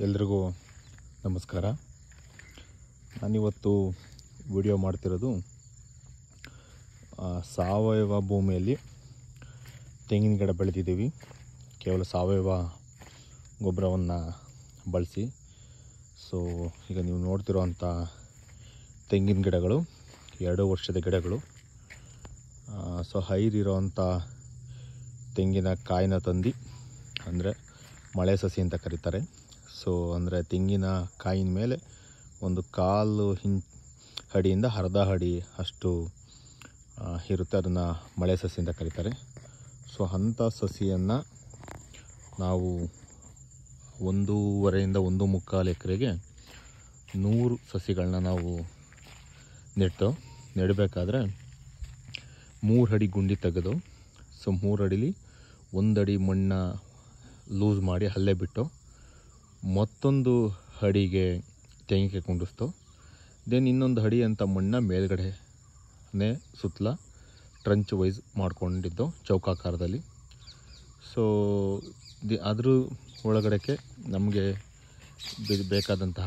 ಎಲ್ರಿಗೂ ನಮಸ್ಕಾರ ನಾನಿವತ್ತು ವಿಡಿಯೋ ಮಾಡ್ತಿರೋದು ಆ, ಸಾವಯವ ಭೂಮಿಯಲ್ಲಿ ತೆಂಗಿನ ಗಿಡ ಬೆಳೆದಿದ್ದೀವಿ ಕೇವಲ ಸಾವಯವ ಗೊಬ್ಬರವನ್ನು ಬಳಸಿ ಸೊ ಈಗ ನೀವು ನೋಡ್ತಿರೋವಂಥ ತೆಂಗಿನ ಗಿಡಗಳು ಎರಡು ವರ್ಷದ ಗಿಡಗಳು ಸೊ ಹೈರಿರೋವಂಥ ತೆಂಗಿನ ಕಾಯಿನ ತಂದು ಅಂದರೆ ಮಳೆ ಸಸಿ ಅಂತ ಕರೀತಾರೆ ಸೊ ಅಂದರೆ ತೆಂಗಿನ ಕಾಯಿನ ಮೇಲೆ ಒಂದು ಕಾಲು ಹಿಂ ಅಡಿಯಿಂದ ಅರ್ಧ ಅಡಿ ಅಷ್ಟು ಆ, ಇರುತ್ತೆ ಅದನ್ನು ಮಳೆ ಸಸಿ ಅಂತ ಕರೀತಾರೆ ಸೊ ಅಂಥ ಸಸಿಯನ್ನು ನಾವು ಒಂದೂವರೆಯಿಂದ ಒಂದು ಮುಕ್ಕಾಲು ಎಕರೆಗೆ ನೂರು ಸಸಿಗಳನ್ನ ನಾವು ನೆಟ್ಟು ನೆಡಬೇಕಾದ್ರೆ ಮೂರು ಅಡಿ ಗುಂಡಿ ತೆಗೆದು ಸೊ ಮೂರು ಅಡಿಲಿ ಒಂದಡಿ ಮಣ್ಣ ಲೂಸ್ ಮಾಡಿ ಅಲ್ಲೇ ಬಿಟ್ಟು ಮತ್ತೊಂದು ಅಡಿಗೆ ತೆಂಗಿಗೆ ಕುಂಡಿಸ್ತು ದೆನ್ ಇನ್ನೊಂದು ಅಡಿ ಅಂತ ಮಣ್ಣ ಮೇಲ್ಗಡೆನೇ ಸುತ್ತಲ ಟ್ರಂಚ್ ವೈಸ್ ಮಾಡ್ಕೊಂಡಿದ್ದು ಚೌಕಾಕಾರದಲ್ಲಿ ಸೊ ದಿ ಅದ್ರ ಒಳಗಡೆಗೆ ನಮಗೆ ಬೆ- ಬೇಕಾದಂತಹ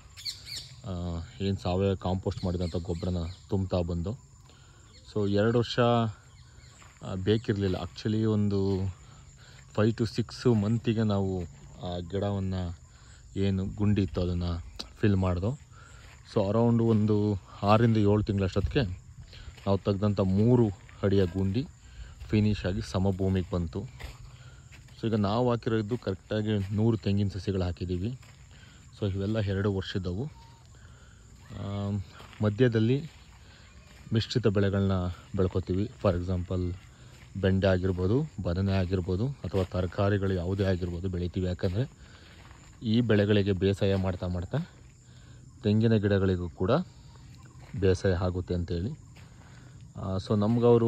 ಏನು ಸಾವಯವ ಕಾಂಪೋಸ್ಟ್ ಮಾಡಿದಂಥ ಗೊಬ್ಬರನ ತುಂಬ್ತಾ ಬಂದು ಸೊ ಎರಡು ವರ್ಷ ಆ, ಬೇಕಿರಲಿಲ್ಲ ಆ್ಯಕ್ಚುಲಿ ಒಂದು ಫೈವ್ ಟು ಸಿಕ್ಸ್ ಮಂತಿಗೆ ನಾವು ಆ ಗಿಡವನ್ನು ಏನು ಗುಂಡಿ ಇತ್ತು ಅದನ್ನು ಫಿಲ್ ಮಾಡ್ದೋ ಸೊ ಅರೌಂಡ್ ಒಂದು ಆರಿಂದ ಏಳು ತಿಂಗಳಷ್ಟೊತ್ತಿಗೆ ನಾವು ತೆಗೆದಂಥ ಮೂರು ಅಡಿಯ ಗುಂಡಿ ಫಿನಿಶ್ ಆಗಿ ಸಮಭೂಮಿಗೆ ಬಂತು ಸೊ ಈಗ ನಾವು ಹಾಕಿರೋದು ಕರೆಕ್ಟಾಗಿ ನೂರು ತೆಂಗಿನ ಸಸಿಗಳು ಹಾಕಿದ್ದೀವಿ ಸೊ ಇವೆಲ್ಲ ಎರಡು ವರ್ಷದವು ಆ, ಮಧ್ಯದಲ್ಲಿ ಮಿಶ್ರಿತ ಬೆಳೆಗಳನ್ನ ಬೆಳ್ಕೊತೀವಿ ಫಾರ್ ಎಕ್ಸಾಂಪಲ್ ಬೆಂಡೆ ಆಗಿರ್ಬೋದು ಬದನೆ ಆಗಿರ್ಬೋದು ಅಥವಾ ತರಕಾರಿಗಳು ಯಾವುದೇ ಆಗಿರ್ಬೋದು ಬೆಳಿತೀವಿ ಯಾಕಂದರೆ ಈ ಬೆಳೆಗಳಿಗೆ ಬೇಸಾಯ ಮಾಡ್ತಾ ಮಾಡ್ತಾ ತೆಂಗಿನ ಗಿಡಗಳಿಗೂ ಕೂಡ ಬೇಸಾಯ ಆಗುತ್ತೆ ಅಂತೇಳಿ ಸೊ ನಮ್ಗವರು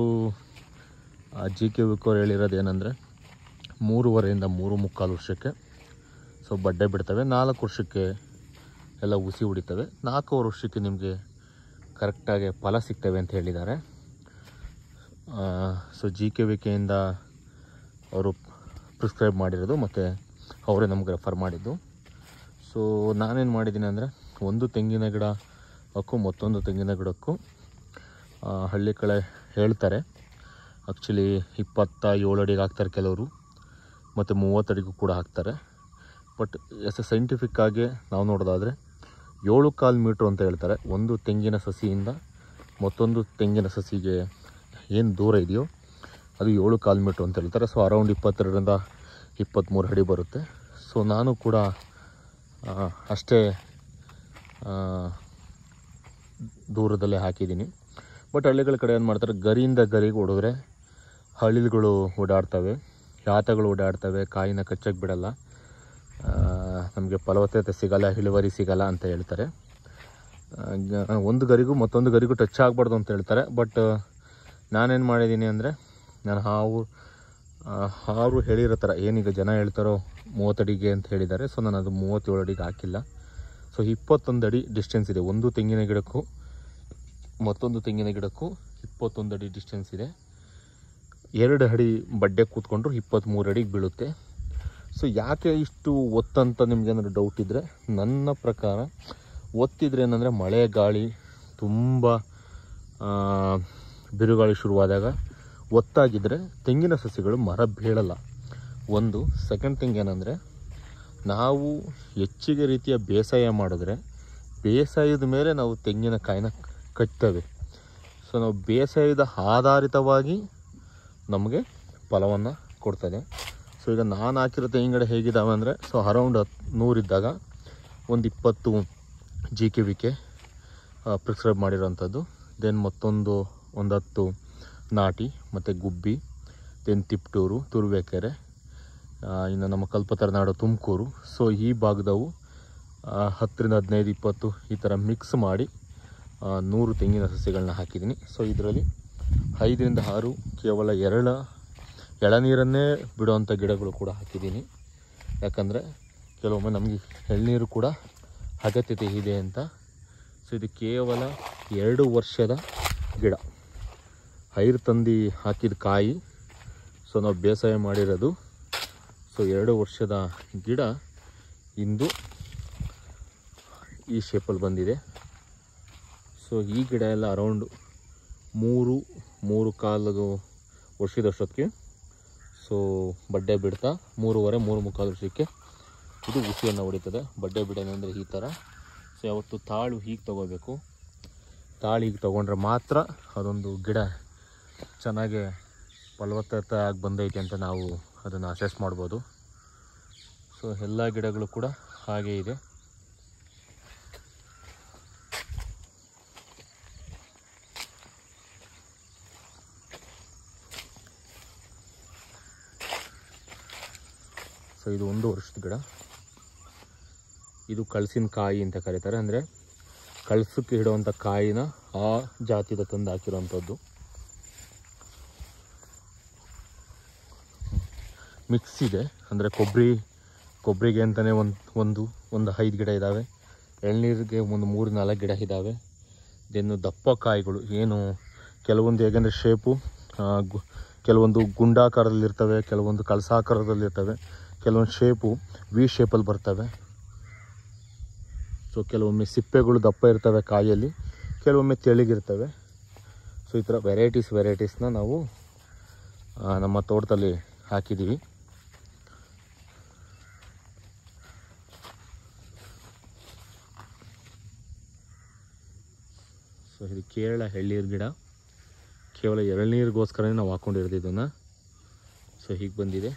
ಜಿ ಕೆ ವಿಕೋರ್ ಹೇಳಿರೋದು ಏನಂದರೆ ಮೂರುವರೆಯಿಂದ ಮೂರು ಮುಕ್ಕಾಲು ವರ್ಷಕ್ಕೆ ಸೊ ಬಡ್ಡೆ ಬಿಡ್ತವೆ ನಾಲ್ಕು ವರ್ಷಕ್ಕೆ ಎಲ್ಲ ಹುಸಿ ಹೊಡಿತವೆ ನಾಲ್ಕೂವರೆ ವರ್ಷಕ್ಕೆ ನಿಮಗೆ ಕರೆಕ್ಟಾಗಿ ಫಲ ಸಿಗ್ತವೆ ಅಂತ ಹೇಳಿದ್ದಾರೆ ಸೊ ಜಿ ಕೆ ವಿ ಕೆಯಿಂದ ಅವರು ಪ್ರಿಸ್ಕ್ರೈಬ್ ಮಾಡಿರೋದು ಮತ್ತು ಅವರೇ ನಮ್ಗೆ ರೆಫರ್ ಮಾಡಿದ್ದು ಸೊ ನಾನೇನು ಮಾಡಿದ್ದೀನಿ ಅಂದರೆ ಒಂದು ತೆಂಗಿನ ಗಿಡ ಹಕ್ಕು ಮತ್ತೊಂದು ತೆಂಗಿನ ಗಿಡಕ್ಕೂ ಆ, ಹಳ್ಳಿ ಕಡೆ ಹೇಳ್ತಾರೆ ಆ್ಯಕ್ಚುಲಿ ಇಪ್ಪತ್ತ ಏಳು ಅಡಿಗೆ ಹಾಕ್ತಾರೆ ಕೆಲವರು ಮತ್ತು ಮೂವತ್ತಡಿಗೂ ಕೂಡ ಹಾಕ್ತಾರೆ ಬಟ್ ಎಸ್ ಎ ಸೈಂಟಿಫಿಕ್ ಆಗಿ ನಾವು ನೋಡೋದಾದರೆ ಏಳು ಕಾಲು ಮೀಟ್ರ್ ಅಂತ ಹೇಳ್ತಾರೆ ಒಂದು ತೆಂಗಿನ ಸಸಿಯಿಂದ ಮತ್ತೊಂದು ತೆಂಗಿನ ಸಸಿಗೆ ಏನು ದೂರ ಇದೆಯೋ ಅದು ಏಳು ಕಾಲು ಮೀಟ್ರ್ ಅಂತ ಹೇಳ್ತಾರೆ ಸೊ ಅರೌಂಡ್ ಇಪ್ಪತ್ತೆರಡರಿಂದ ಇಪ್ಪತ್ತ್ಮೂರು ಅಡಿ ಬರುತ್ತೆ ಸೊ ನಾನು ಕೂಡ ಆ, ಅಷ್ಟೇ ಆ, ದೂರದಲ್ಲೇ ಹಾಕಿದ್ದೀನಿ ಬಟ್ ಹಳ್ಳಿಗಳ ಕಡೆ ಏನು ಮಾಡ್ತಾರೆ ಗರಿಯಿಂದ ಗರಿಗೆ ಹೊಡೆದ್ರೆ ಹಳಿಗಳು ಓಡಾಡ್ತವೆ ಯಾತಗಳು ಓಡಾಡ್ತವೆ ಕಾಯಿನ ಕಚ್ಚಕ್ಕೆ ಬಿಡಲ್ಲ ನಮಗೆ ಫಲವತ್ತತೆ ಸಿಗಲ್ಲ ಇಳುವರಿ ಸಿಗಲ್ಲ ಅಂತ ಹೇಳ್ತಾರೆ ಆ, ಗ- ಒಂದು ಗರಿಗೂ ಮತ್ತೊಂದು ಗರಿಗೂ ಟಚ್ ಆಗಬಾರ್ದು ಅಂತ ಹೇಳ್ತಾರೆ ಬಟ್ ನಾನೇನು ಮಾಡಿದ್ದೀನಿ ಅಂದರೆ ನಾನು ಹಾವು ಆ, ಹಾರು ಹೇಳಿರೋ ಥರ ಏನೀಗ ಜನ ಹೇಳ್ತಾರೋ ಮೂವತ್ತಡಿಗೆ ಅಂತ ಹೇಳಿದ್ದಾರೆ ಸೊ ನಾನು ಅದು ಮೂವತ್ತೇಳು ಅಡಿಗೆ ಹಾಕಿಲ್ಲ ಸೊ ಇಪ್ಪತ್ತೊಂದು ಅಡಿ ಡಿಸ್ಟೆನ್ಸ್ ಇದೆ ಒಂದು ತೆಂಗಿನ ಗಿಡಕ್ಕೂ ಮತ್ತೊಂದು ತೆಂಗಿನ ಗಿಡಕ್ಕೂ ಇಪ್ಪತ್ತೊಂದು ಅಡಿ ಡಿಸ್ಟೆನ್ಸ್ ಇದೆ ಎರಡು ಅಡಿ ಬಡ್ಡೆ ಕೂತ್ಕೊಂಡ್ರು ಇಪ್ಪತ್ತ್ಮೂರು ಅಡಿಗೆ ಬೀಳುತ್ತೆ ಸೊ ಯಾಕೆ ಇಷ್ಟು ಒತ್ತಂತ ನಿಮ್ಗೇನಾದ್ರು ಡೌಟ್ ಇದ್ದರೆ ನನ್ನ ಪ್ರಕಾರ ಒತ್ತಿದ್ರೆ ಏನಂದರೆ ಮಳೆ ಗಾಳಿ ತುಂಬ ಆ, ಬಿರುಗಾಳಿ ಶುರುವಾದಾಗ ಒತ್ತಾಗಿದ್ದರೆ ತೆಂಗಿನ ಸಸಿಗಳು ಮರ ಬೀಳಲ್ಲ ಒಂದು ಸೆಕೆಂಡ್ ಥಿಂಗ್ ಏನಂದರೆ ನಾವು ಹೆಚ್ಚಿಗೆ ರೀತಿಯ ಬೇಸಾಯ ಮಾಡಿದ್ರೆ ಬೇಸಾಯದ ಮೇಲೆ ನಾವು ತೆಂಗಿನಕಾಯಿನ ಕಟ್ತೇವೆ ಸೊ ನಾವು ಬೇಸಾಯದ ಆಧಾರಿತವಾಗಿ ನಮಗೆ ಫಲವನ್ನು ಕೊಡ್ತದೆ ಸೊ ಈಗ ನಾನು ಹಾಕಿರೋ ತೆಂಗಿನ ಗಿಡ ಹೇಗಿದ್ದಾವೆ ಅಂದರೆ ಸೊ ಅರೌಂಡ್ ಹತ್ತು ನೂರಿದ್ದಾಗ ಒಂದು ಇಪ್ಪತ್ತು G K V K prescribe ಮಾಡಿರೋಂಥದ್ದು ದೆನ್ ಮತ್ತೊಂದು ಒಂದು ಹತ್ತು ನಾಟಿ ಮತ್ತು ಗುಬ್ಬಿ ದೆನ್ ತಿಪ್ಟೂರು ತುರುವೇಕೆರೆ ಆ, ಇನ್ನು ನಮ್ಮ ಕಲ್ಪತರನಾಡು ತುಮಕೂರು ಸೊ ಈ ಭಾಗದವು ಆ, ಹತ್ತರಿಂದ ಹದಿನೈದು ಇಪ್ಪತ್ತು ಈ ಥರ ಮಿಕ್ಸ್ ಮಾಡಿ ಆ, ನೂರು ತೆಂಗಿನ ಸಸಿಗಳನ್ನ ಹಾಕಿದ್ದೀನಿ ಸೊ ಇದರಲ್ಲಿ ಐದರಿಂದ ಆರು ಕೇವಲ ಎರಳ ಎಳನೀರನ್ನೇ ಬಿಡುವಂಥ ಗಿಡಗಳು ಕೂಡ ಹಾಕಿದ್ದೀನಿ ಯಾಕಂದರೆ ಕೆಲವೊಮ್ಮೆ ನಮಗೆ ಎಳ್ನೀರು ಕೂಡ ಅಗತ್ಯತೆ ಇದೆ ಅಂತ ಸೊ ಇದು ಕೇವಲ ಎರಡು ವರ್ಷದ ಗಿಡ ಹೈರು ತಂದು ಹಾಕಿದ ಕಾಯಿ ಸೊ ನಾವು ಬೇಸಾಯ ಮಾಡಿರೋದು ಸೊ ಎರಡು ವರ್ಷದ ಗಿಡ ಇಂದು ಈ ಶೇಪಲ್ಲಿ ಬಂದಿದೆ ಸೊ ಈ ಗಿಡ ಎಲ್ಲ ಅರೌಂಡ್ ಮೂರು ಮೂರು ಕಾಲದು ವರ್ಷದಷ್ಟೊತ್ತಿಗೆ ಸೊ ಬಡ್ಡೆ ಬಿಡ್ತಾ ಮೂರುವರೆ ಮೂರು ಮುಕ್ಕಾಲು ವರ್ಷಕ್ಕೆ ಇದು ಹುಸಿಯನ್ನು ಹೊಡಿತದೆ ಬಡ್ಡೆ ಬಿಡೋದು ಅಂದರೆ ಈ ಥರ ಸೊ ಯಾವತ್ತು ತಾಳು ಹೀಗೆ ತೊಗೋಬೇಕು ತಾಳು ಹೀಗೆ ತೊಗೊಂಡ್ರೆ ಮಾತ್ರ ಅದೊಂದು ಗಿಡ ಚೆನ್ನಾಗಿ ಫಲವತ್ತತೆ ಆಗಿ ಬಂದೈತೆ ಅಂತ ನಾವು ಅದನ್ನು ಅಸೆಸ್ ಮಾಡ್ಬೋದು ಸೊ ಎಲ್ಲ ಗಿಡಗಳು ಕೂಡ ಹಾಗೆ ಇದೆ ಸೊ ಇದು ಒಂದು ವರ್ಷದ ಗಿಡ ಇದು ಕಳಸಿನ ಕಾಯಿ ಅಂತ ಕರೀತಾರೆ ಅಂದರೆ ಕಳ್ಸಕ್ಕೆ ಇಡುವಂಥ ಕಾಯಿನ ಆ ಜಾತಿದ ತಂದು ಹಾಕಿರೋವಂಥದ್ದು ಮಿಕ್ಸ್ ಇದೆ ಅಂದರೆ ಕೊಬ್ಬರಿ ಕೊಬ್ಬರಿಗೆ ಅಂತಲೇ ಒಂದು ಒಂದು ಒಂದು ಐದು ಗಿಡ ಇದ್ದಾವೆ ಎಳ್ನೀರಿಗೆ ಒಂದು ಮೂರು ನಾಲ್ಕು ಗಿಡ ಇದ್ದಾವೆ ದೆನ್ನು ದಪ್ಪ ಕಾಯಿಗಳು ಏನು ಕೆಲವೊಂದು ಹೇಗೆಂದರೆ ಶೇಪು ಕೆಲವೊಂದು ಗುಂಡಾಕಾರದಲ್ಲಿರ್ತವೆ ಕೆಲವೊಂದು ಕಳಸಾಕಾರದಲ್ಲಿರ್ತವೆ ಕೆಲವೊಂದು ಶೇಪು ವಿ ಶೇಪಲ್ಲಿ ಬರ್ತವೆ ಸೊ ಕೆಲವೊಮ್ಮೆ ಸಿಪ್ಪೆಗಳು ದಪ್ಪ ಇರ್ತವೆ ಕಾಯಲ್ಲಿ ಕೆಲವೊಮ್ಮೆ ತೆಳಿಗಿರ್ತವೆ ಸೊ ಈ ಥರ ವೆರೈಟೀಸ್ ವೆರೈಟೀಸ್ನ ನಾವು ಆ, ನಮ್ಮ ತೋಟದಲ್ಲಿ ಹಾಕಿದ್ದೀವಿ ಸೊ ಇದು ಕೇರಳ ಎಳ್ನೀರು ಗಿಡ ಕೇವಲ ಎಳ್ನೀರಿಗೋಸ್ಕರನೇ ನಾವು ಹಾಕ್ಕೊಂಡಿರೋದು ಇದನ್ನು ಸೊ ಹೀಗೆ ಬಂದಿದೆ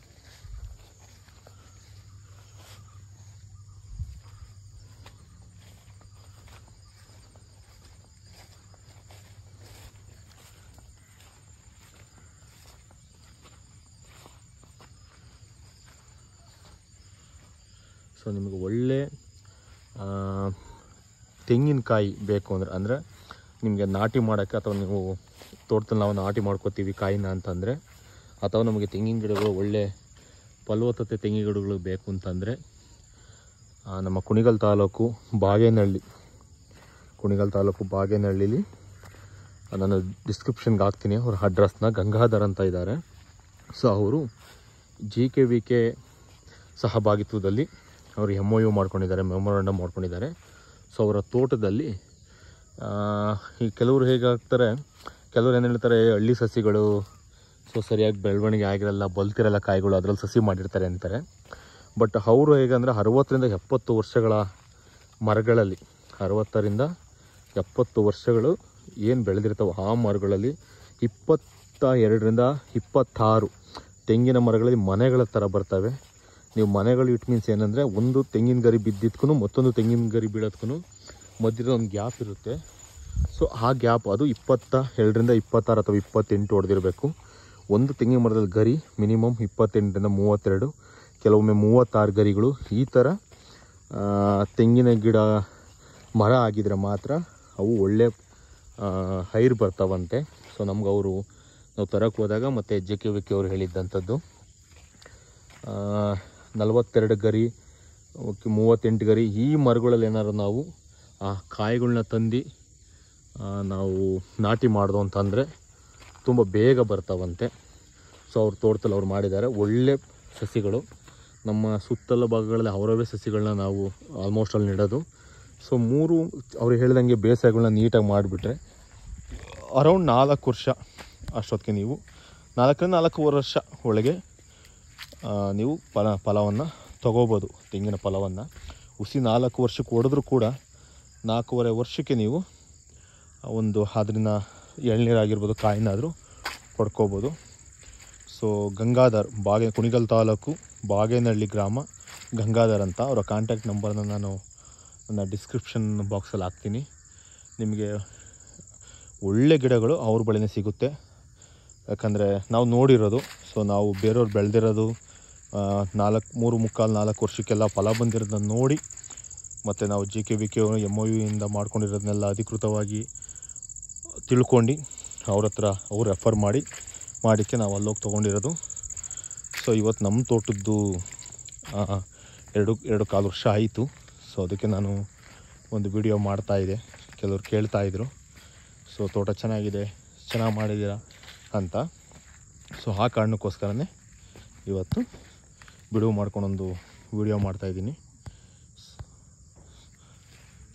ಸೊ ನಿಮಗೆ ಒಳ್ಳೆ ಆ, ತೆಂಗಿನಕಾಯಿ ಬೇಕು ಅಂದರೆ ಅಂದರೆ ನಿಮಗೆ ನಾಟಿ ಮಾಡೋಕ್ಕೆ ಅಥವಾ ನೀವು ತೋಟದಲ್ಲಿ ನಾವು ನಾಟಿ ಮಾಡ್ಕೋತೀವಿ ಕಾಯಿನ ಅಂತಂದರೆ ಅಥವಾ ನಮಗೆ ತೆಂಗಿನ ಗಿಡಗಳು ಒಳ್ಳೆ ಫಲವತ್ತತೆ ತೆಂಗಿನ ಗಿಡಗಳು ಬೇಕು ಅಂತಂದರೆ ಆ, ನಮ್ಮ ಕುಣಿಗಲ್ ತಾಲೂಕು ಬಾಗೇನಹಳ್ಳಿ ಕುಣಿಗಲ್ ತಾಲೂಕು ಬಾಗೇನಹಳ್ಳಿಲಿ ನಾನು ಡಿಸ್ಕ್ರಿಪ್ಷನ್ಗೆ ಹಾಕ್ತೀನಿ ಅವ್ರ ಅಡ್ರೆಸ್ನ ಗಂಗಾಧರ್ ಅಂತ ಇದ್ದಾರೆ ಸೊ ಅವರು ಜಿ ಕೆ ವಿ ಕೆ ಸಹಭಾಗಿತ್ವದಲ್ಲಿ ಅವರು ಎಮ್ ಒ ಯು ಮಾಡ್ಕೊಂಡಿದ್ದಾರೆ ಮೆಮೊರಂಡಮ್ ಮಾಡ್ಕೊಂಡಿದ್ದಾರೆ ಸೊ ಅವರ ತೋಟದಲ್ಲಿ ಆ, ಈ ಕೆಲವರು ಹೇಗೆ ಆಗ್ತಾರೆ ಕೆಲವರು ಏನು ಹೇಳ್ತಾರೆ ಹಳ್ಳಿ ಸಸಿಗಳು ಸೊ ಸರಿಯಾಗಿ ಬೆಳವಣಿಗೆ ಆಗಿರಲ್ಲ ಬಲ್ತಿರಲ್ಲ ಕಾಯಿಗಳು ಅದರಲ್ಲಿ ಸಸಿ ಮಾಡಿರ್ತಾರೆ ಅಂತಾರೆ ಬಟ್ ಅವರು ಹೇಗೆ ಅಂದರೆ ಅರವತ್ತರಿಂದ ಎಪ್ಪತ್ತು ವರ್ಷಗಳ ಮರಗಳಲ್ಲಿ ಅರವತ್ತರಿಂದ ಎಪ್ಪತ್ತು ವರ್ಷಗಳು ಏನು ಬೆಳೆದಿರ್ತಾವೆ ಆ ಮರಗಳಲ್ಲಿ ಇಪ್ಪತ್ತ ಎರಡರಿಂದ ಇಪ್ಪತ್ತಾರು ತೆಂಗಿನ ಮರಗಳಲ್ಲಿ ಮನೆಗಳ ಥರ ಬರ್ತವೆ ನೀವು ಮನೆಗಳು ಇಟ್ ಮೀನ್ಸ್ ಏನಂದರೆ ಒಂದು ತೆಂಗಿನ ಗರಿ ಬಿದ್ದಿದ್ಕೂ ಮತ್ತೊಂದು ತೆಂಗಿನ ಗರಿ ಬೀಳೋದ್ಕೂ ಮಧ್ಯದ ಒಂದು ಗ್ಯಾಪ್ ಇರುತ್ತೆ ಸೊ ಆ ಗ್ಯಾಪ್ ಅದು ಇಪ್ಪತ್ತ ಎರಡರಿಂದ ಇಪ್ಪತ್ತಾರು ಅಥವಾ ಇಪ್ಪತ್ತೆಂಟು ಹೊಡೆದಿರಬೇಕು ಒಂದು ತೆಂಗಿನ ಮರದಲ್ಲಿ ಗರಿ ಮಿನಿಮಮ್ ಇಪ್ಪತ್ತೆಂಟರಿಂದ ಮೂವತ್ತೆರಡು ಕೆಲವೊಮ್ಮೆ ಮೂವತ್ತಾರು ಗರಿಗಳು ಈ ಥರ ಆ, ತೆಂಗಿನ ಗಿಡ ಮರ ಆಗಿದ್ರೆ ಮಾತ್ರ ಅವು ಒಳ್ಳೆ ಆ, ಹೈರ್ ಬರ್ತಾವಂತೆ ಸೊ ನಮ್ಗೆ ಅವರು ನಾವು ತರಕ್ಕೆ ಹೋದಾಗ ಮತ್ತು ಜೆ ಕೆ ವಿ ಕೆ ಅವರು ಹೇಳಿದ್ದಂಥದ್ದು ಆ, ನಲವತ್ತೆರಡು ಗರಿ ಓಕೆ ಮೂವತ್ತೆಂಟು ಗರಿ ಈ ಮರಗಳಲ್ಲಿ ಏನಾದ್ರು ನಾವು ಆ ಕಾಯಿಗಳನ್ನ ತಂದು ಆ, ನಾವು ನಾಟಿ ಮಾಡ್ದು ಅಂತಂದರೆ ತುಂಬ ಬೇಗ ಬರ್ತಾವಂತೆ ಸೊ ಅವ್ರ ತೋಟದಲ್ಲಿ ಅವ್ರು ಮಾಡಿದ್ದಾರೆ ಒಳ್ಳೆ ಸಸಿಗಳು ನಮ್ಮ ಸುತ್ತಲ ಭಾಗಗಳಲ್ಲಿ ಅವರವೇ ಸಸಿಗಳನ್ನ ನಾವು ಆಲ್ಮೋಸ್ಟ್ ಅಲ್ಲಿ ನೆಡೋದು ಸೊ ಮೂರು ಅವ್ರು ಹೇಳ್ದಂಗೆ ಬೇಸಾಯಗಳನ್ನ ನೀಟಾಗಿ ಮಾಡಿಬಿಟ್ರೆ ಅರೌಂಡ್ ನಾಲ್ಕು ವರ್ಷ ಅಷ್ಟೊತ್ತಿಗೆ ನೀವು ನಾಲ್ಕರಿಂದ ನಾಲ್ಕೂವರೆ ವರ್ಷ ಒಳಗೆ ಆ, ನೀವು ಫಲ ಫಲವನ್ನು ತೊಗೋಬೋದು ತೆಂಗಿನ ಫಲವನ್ನು ಹುಸಿ ನಾಲ್ಕು ವರ್ಷಕ್ಕೆ ಹೊಡೆದ್ರೂ ಕೂಡ ನಾಲ್ಕೂವರೆ ವರ್ಷಕ್ಕೆ ನೀವು ಒಂದು ಅದನ್ನ ಎಳ್ನೀರಾಗಿರ್ಬೋದು ಕಾಯಿನಾದರೂ ಪಡ್ಕೋಬೋದು ಸೊ ಗಂಗಾಧರ್ ಬಾಗೆ ಕುಣಿಗಲ್ ತಾಲೂಕು ಬಾಗೇನಹಳ್ಳಿ ಗ್ರಾಮ ಗಂಗಾಧರ್ ಅಂತ ಅವರ ಕಾಂಟ್ಯಾಕ್ಟ್ ನಂಬರ್ನ ನಾನು ನನ್ನ ಡಿಸ್ಕ್ರಿಪ್ಷನ್ ಬಾಕ್ಸಲ್ಲಿ ಹಾಕ್ತೀನಿ ನಿಮಗೆ ಒಳ್ಳೆ ಗಿಡಗಳು ಅವ್ರ ಬಳಿನೇ ಸಿಗುತ್ತೆ ಯಾಕಂದರೆ ನಾವು ನೋಡಿರೋದು ಸೊ ನಾವು ಬೇರೆಯವ್ರು ಬೆಳೆದಿರೋದು ನಾಲ್ಕು ಮೂರು ಮುಕ್ಕಾಲು ನಾಲ್ಕು ವರ್ಷಕ್ಕೆಲ್ಲ ಫಲ ಬಂದಿರೋದನ್ನ ನೋಡಿ ಮತ್ತು ನಾವು G K V K M O ಯುಯಿಂದ ಮಾಡ್ಕೊಂಡಿರೋದನ್ನೆಲ್ಲ ಅಧಿಕೃತವಾಗಿ ತಿಳ್ಕೊಂಡು ಅವ್ರ ಹತ್ರ ಅವ್ರು ರೆಫರ್ ಮಾಡಿ ಮಾಡಿಕ್ಕೆ ನಾವು ಅಲ್ಲೋಗಿ ತೊಗೊಂಡಿರೋದು ಸೊ ಇವತ್ತು ನಮ್ಮ ತೋಟದ್ದು ಆ, ಎರಡು ಎರಡು ಕಾಲು ವರ್ಷ ಆಯಿತು ಸೊ ಅದಕ್ಕೆ ನಾನು ಒಂದು ವಿಡಿಯೋ ಮಾಡ್ತಾಯಿದ್ದೆ ಕೆಲವ್ರು ಕೇಳ್ತಾಯಿದ್ರು ಸೊ ತೋಟ ಚೆನ್ನಾಗಿದೆ ಚೆನ್ನಾಗಿ ಮಾಡಿದ್ದೀರಾ ಅಂತ ಸೊ ಆ ಕಾರಣಕ್ಕೋಸ್ಕರನೇ ಇವತ್ತು ಬಿಡುವು ಮಾಡ್ಕೊಂಡೊಂದು ವಿಡಿಯೋ ಮಾಡ್ತಾಯಿದ್ದೀನಿ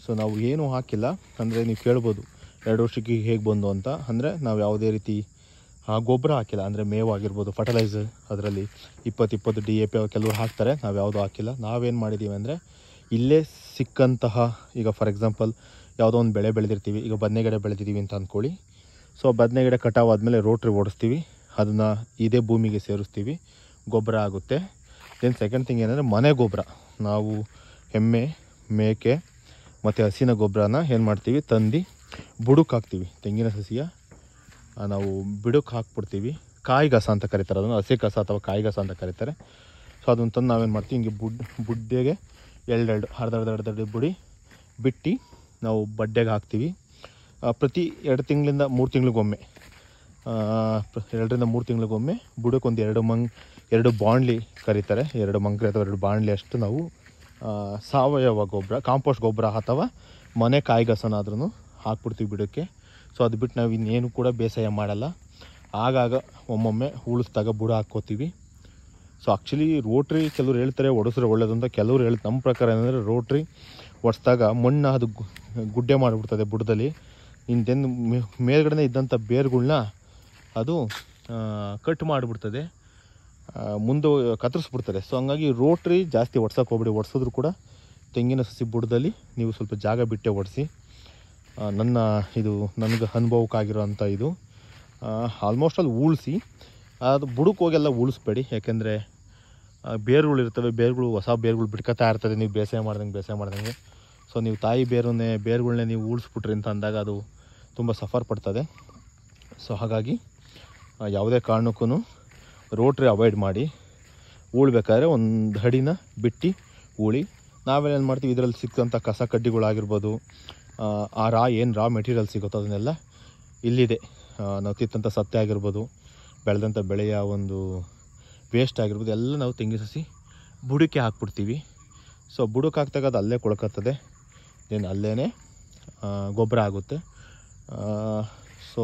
ಸೊ ನಾವು ಏನೂ ಹಾಕಿಲ್ಲ ಅಂದರೆ ನೀವು ಕೇಳ್ಬೋದು ಎರಡು ವರ್ಷಕ್ಕೆ ಹೇಗೆ ಬಂದು ಅಂತ ಅಂದರೆ ನಾವು ಯಾವುದೇ ರೀತಿ ಆ, ಗೊಬ್ಬರ ಹಾಕಿಲ್ಲ ಅಂದರೆ ಮೇವು ಆಗಿರ್ಬೋದು ಫರ್ಟಿಲೈಸರ್ ಅದರಲ್ಲಿ ಇಪ್ಪತ್ತು ಇಪ್ಪತ್ತು ಡಿ ಎ ಪಿ ಕೆಲವರು ಹಾಕ್ತಾರೆ ನಾವು ಯಾವುದೂ ಹಾಕಿಲ್ಲ ನಾವೇನು ಮಾಡಿದ್ದೀವಿ ಅಂದರೆ ಇಲ್ಲೇ ಸಿಕ್ಕಂತಹ ಈಗ ಫಾರ್ ಎಕ್ಸಾಂಪಲ್ ಯಾವುದೋ ಒಂದು ಬೆಳೆ ಬೆಳೆದಿರ್ತೀವಿ ಈಗ ಬದನೆ ಗಿಡ ಬೆಳೆದಿದ್ದೀವಿ ಅಂತ ಅಂದ್ಕೊಳ್ಳಿ ಸೊ ಬದನೆ ಗಿಡ ಕಟಾವು ಆದಮೇಲೆ ರೋಟ್ರಿ ಓಡಿಸ್ತೀವಿ ಅದನ್ನು ಇದೇ ಭೂಮಿಗೆ ಸೇರಿಸ್ತೀವಿ ಗೊಬ್ಬರ ಆಗುತ್ತೆ ದೆನ್ ಸೆಕೆಂಡ್ ಥಿಂಗ್ ಏನಂದರೆ ಮನೆ ಗೊಬ್ಬರ ನಾವು ಎಮ್ಮೆ ಮೇಕೆ ಮತ್ತು ಹಸಿನ ಗೊಬ್ಬರನ ಏನು ಮಾಡ್ತೀವಿ ತಂದು ಬುಡಕ್ಕೆ ಹಾಕ್ತೀವಿ ತೆಂಗಿನ ಸಸಿಯ ಆ, ನಾವು ಬಿಡಕ್ಕೆ ಹಾಕ್ಬಿಡ್ತೀವಿ ಕಾಯಿ ಕಸ ಅಂತ ಕರೀತಾರೆ ಅದನ್ನು ಹಸಿ ಕಸ ಅಥವಾ ಕಾಯಿ ಕಸ ಅಂತ ಕರೀತಾರೆ ಸೊ ಅದನ್ನು ತಂದು ನಾವೇನು ಮಾಡ್ತೀವಿ ಹಿಂಗೆ ಬುಡ್ ಬುಡ್ಡೆಗೆ ಎರಡೆರಡು ಅರ್ಧ ಅರ್ಧ ಅರ್ಧ ಅರ್ಧ ಬುಡಿ ಬಿಟ್ಟು ನಾವು ಬಡ್ಡೆಗೆ ಹಾಕ್ತೀವಿ ಆ, ಪ್ರತಿ ಎರಡು ತಿಂಗಳಿಂದ ಮೂರು ತಿಂಗಳಿಗೊಮ್ಮೆ ಆ, ಪ್ರ- ಎರಡರಿಂದ ಮೂರು ತಿಂಗಳಿಗೊಮ್ಮೆ ಬುಡಕ್ಕೆ ಒಂದು ಎರಡು ಮಂಗ್ ಎರಡು ಬಾಂಡ್ಲಿ ಕರೀತಾರೆ ಎರಡು ಮಂಗ್ರಿ ಅಥವಾ ಎರಡು ಬಾಂಡ್ಲಿ ಅಷ್ಟು ನಾವು ಆ, ಸಾವಯವ ಗೊಬ್ಬರ ಕಾಂಪೋಸ್ಟ್ ಗೊಬ್ಬರ ಅಥವಾ ಮನೆ ಕಾಯಿಗಸನಾದ್ರೂ ಹಾಕ್ಬಿಡ್ತೀವಿ ಬಿಡೋಕ್ಕೆ ಸೊ ಅದು ಬಿಟ್ಟು ನಾವು ಇನ್ನೇನು ಕೂಡ ಬೇಸಾಯ ಮಾಡಲ್ಲ ಆಗಾಗ ಒಮ್ಮೊಮ್ಮೆ ಉಳಿಸ್ದಾಗ ಬುಡ ಹಾಕ್ಕೋತೀವಿ ಸೊ ಆ್ಯಕ್ಚುಲಿ ರೋಟ್ರಿ ಕೆಲವ್ರು ಹೇಳ್ತಾರೆ ಒಡಿಸ್ರೆ ಒಳ್ಳೇದು ಅಂತ ಕೆಲವ್ರು ಹೇಳ್ತಾರೆ ನಮ್ಮ ಪ್ರಕಾರ ಏನಂದರೆ ರೋಟ್ರಿ ಒಡಿಸ್ದಾಗ ಮಣ್ಣು ಅದು ಗು- ಗುಡ್ಡೆ ಮಾಡಿಬಿಡ್ತದೆ ಬುಡದಲ್ಲಿ ಇಂದೆಂದು ಮೇಲ್ಗಡೆ ಇದ್ದಂಥ ಬೇರುಗಳ್ನ ಅದು ಕಟ್ ಮಾಡಿಬಿಡ್ತದೆ ಮುಂದೆ ಕತ್ತರಿಸ್ಬಿಡ್ತಾರೆ ಸೊ ಹಂಗಾಗಿ ರೋಟ್ರಿ ಜಾಸ್ತಿ ಒಡ್ಸೋಕೆ ಹೋಗ್ಬಿಡಿ ಒಡ್ಸಿದ್ರು ಕೂಡ ತೆಂಗಿನ ಸಸಿ ಬುಡದಲ್ಲಿ ನೀವು ಸ್ವಲ್ಪ ಜಾಗ ಬಿಟ್ಟೆ ಒಡಿಸಿ ನನ್ನ ಇದು ನನಗೆ ಅನುಭವಕ್ಕಾಗಿರೋಂಥ ಇದು ಆಲ್ಮೋಸ್ಟ್ ಅಲ್ಲಿ ಉಳಿಸಿ ಅದು ಬುಡಕ್ಕೆ ಹೋಗೆಲ್ಲ ಉಳಿಸ್ಬೇಡಿ ಯಾಕೆಂದರೆ ಬೇರುಗಳು ಇರ್ತವೆ ಬೇರುಗಳು ಹೊಸ ಬೇರುಗಳು ಬಿಡ್ಕೊತಾ ಇರ್ತದೆ ನೀವು ಬೇಸಾಯ ಮಾಡ್ದಂಗೆ ಬೇಸಾಯ ಮಾಡ್ದಂಗೆ ಸೊ ನೀವು ತಾಯಿ ಬೇರನ್ನೇ ಬೇರುಗಳನ್ನೇ ನೀವು ಉಳಿಸ್ಬಿಟ್ರಿ ಅಂತ ಅಂದಾಗ ಅದು ತುಂಬ ಸಫರ್ ಪಡ್ತದೆ ಸೊ ಹಾಗಾಗಿ ಆ, ಯಾವುದೇ ಕಾರಣಕ್ಕೂ ರೋಟ್ರಿ ಅವಾಯ್ಡ್ ಮಾಡಿ ಉಳ್ಬೇಕಾದ್ರೆ ಒಂದು ಹಡಿನ ಬಿಟ್ಟು ಉಳಿ ನಾವೇನೇನು ಮಾಡ್ತೀವಿ ಇದರಲ್ಲಿ ಸಿಕ್ಕಂಥ ಕಸ ಕಡ್ಡಿಗಳಾಗಿರ್ಬೋದು ಆ, ಆ ರಾ ಏನು ರಾ ಮೆಟೀರಿಯಲ್ ಸಿಗುತ್ತೋ ಅದನ್ನೆಲ್ಲ ಇಲ್ಲಿದೆ ಆ, ನಾವು ತಿತ್ತಂಥ ಸತ್ಯ ಆಗಿರ್ಬೋದು ಬೆಳೆದಂಥ ಬೆಳೆಯ ಒಂದು ವೇಸ್ಟ್ ಆಗಿರ್ಬೋದು ಎಲ್ಲ ನಾವು ತೆಂಗಿನ ಸಸಿ ಬುಡಕ್ಕೆ ಹಾಕ್ಬಿಡ್ತೀವಿ ಸೊ ಬುಡಕ್ಕೆ ಹಾಕ್ದಾಗ ಅದು ಅಲ್ಲೇ ಕೊಳ್ಕತ್ತದೆ ದೆನ್ ಅಲ್ಲೇ ಗೊಬ್ಬರ ಆಗುತ್ತೆ ಸೊ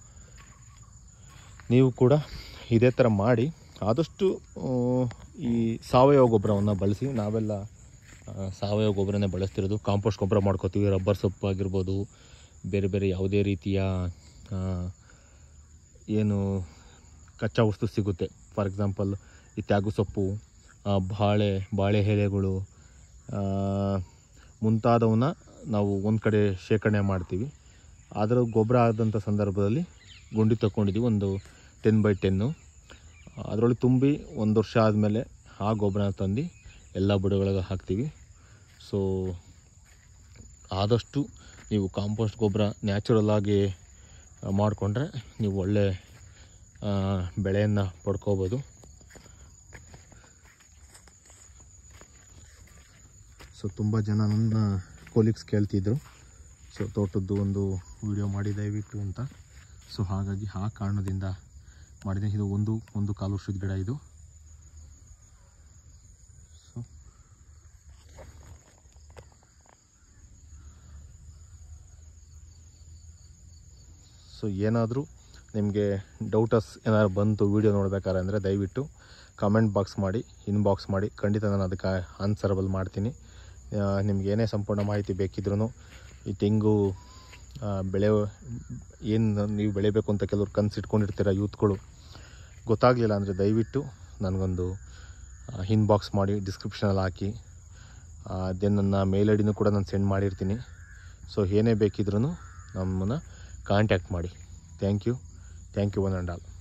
ನೀವು ಕೂಡ ಇದೇ ಥರ ಮಾಡಿ ಆದಷ್ಟು ಆ, ಈ ಸಾವಯವ ಗೊಬ್ಬರವನ್ನು ಬಳಸಿ ನಾವೆಲ್ಲ ಆ, ಸಾವಯವ ಗೊಬ್ಬರನೇ ಬಳಸ್ತಿರೋದು ಕಾಂಪೋಸ್ಟ್ ಗೊಬ್ಬರ ಮಾಡ್ಕೋತೀವಿ ರಬ್ಬರ್ ಸೊಪ್ಪು ಆಗಿರ್ಬೋದು ಬೇರೆ ಬೇರೆ ಯಾವುದೇ ರೀತಿಯ ಆ, ಏನು ಕಚ್ಚಾ ವಸ್ತು ಸಿಗುತ್ತೆ ಫಾರ್ ಎಕ್ಸಾಂಪಲ್ ಈ ತ್ಯಾಗು ಸೊಪ್ಪು ಆ, ಬಾಳೆ ಬಾಳೆ ಎಲೆಗಳು ಆ, ಮುಂತಾದವನ್ನ ನಾವು ಒಂದು ಕಡೆ ಶೇಖರಣೆ ಮಾಡ್ತೀವಿ ಅದರ ಗೊಬ್ಬರ ಆದಂಥ ಸಂದರ್ಭದಲ್ಲಿ ಗುಂಡಿ ತಗೊಂಡಿದ್ದೀವಿ ಒಂದು ಟೆನ್ ಬೈ ಟೆನ್ನು ಅದರೊಳಗೆ ತುಂಬಿ ಒಂದು ವರ್ಷ ಆದಮೇಲೆ ಆ ಗೊಬ್ಬರನ ತಂದು ಎಲ್ಲ ಬುಡಗಳಿಗೆ ಹಾಕ್ತೀವಿ ಸೊ ಆದಷ್ಟು ನೀವು ಕಾಂಪೋಸ್ಟ್ ಗೊಬ್ಬರ ನ್ಯಾಚುರಲ್ ಆಗಿ ಮಾಡಿಕೊಂಡ್ರೆ ನೀವು ಒಳ್ಳೆ ಆ, ಬೆಳೆಯನ್ನು ಪಡ್ಕೋಬೋದು ಸೊ ತುಂಬ ಜನ ನನ್ನ ಕೊಲೀಗ್ಸ್ ಕೇಳ್ತಿದ್ರು ಸೊ ತೋಟದ್ದು ಒಂದು ವಿಡಿಯೋ ಮಾಡಿ ದಯವಿಟ್ಟು ಅಂತ ಸೊ ಹಾಗಾಗಿ ಆ ಕಾರಣದಿಂದ ಮಾಡಿದೆ ಇದು ಒಂದು ಒಂದು ಕಾಲು ವರ್ಷದ ಗಿಡ ಇದು ಸೊ ಸೊ ಏನಾದರೂ ನಿಮಗೆ ಡೌಟಸ್ ಏನಾದ್ರು ಬಂತು ವೀಡಿಯೋ ನೋಡ್ಬೇಕಾದ್ರೆ ಅಂದರೆ ದಯವಿಟ್ಟು ಕಮೆಂಟ್ ಬಾಕ್ಸ್ ಮಾಡಿ ಇನ್ಬಾಕ್ಸ್ ಮಾಡಿ ಖಂಡಿತ ನಾನು ಅದಕ್ಕೆ ಆನ್ಸರಬಲ್ ಮಾಡ್ತೀನಿ ನಿಮ್ಗೆ ಏನೇ ಸಂಪೂರ್ಣ ಮಾಹಿತಿ ಬೇಕಿದ್ರೂ ಈ ತೆಂಗು ಆ, ಬೆಳೆ ಏನು ನೀವು ಬೆಳಿಬೇಕು ಅಂತ ಕೆಲವ್ರು ಕನಸು ಇಟ್ಕೊಂಡಿರ್ತೀರ ಯೂತ್ಗಳು ಗೊತ್ತಾಗಲಿಲ್ಲ ಅಂದರೆ ದಯವಿಟ್ಟು ನನಗೊಂದು ಇನ್ಬಾಕ್ಸ್ ಮಾಡಿ ಡಿಸ್ಕ್ರಿಪ್ಷನಲ್ಲಿ ಹಾಕಿ ದೆನ್ ನನ್ನ ಮೇಲ್ ಐ ಡಿನೂ ಕೂಡ ನಾನು ಸೆಂಡ್ ಮಾಡಿರ್ತೀನಿ ಸೊ ಏನೇ ಬೇಕಿದ್ರೂ ನಮ್ಮನ್ನು ಕಾಂಟ್ಯಾಕ್ಟ್ ಮಾಡಿ thank you thank you one and all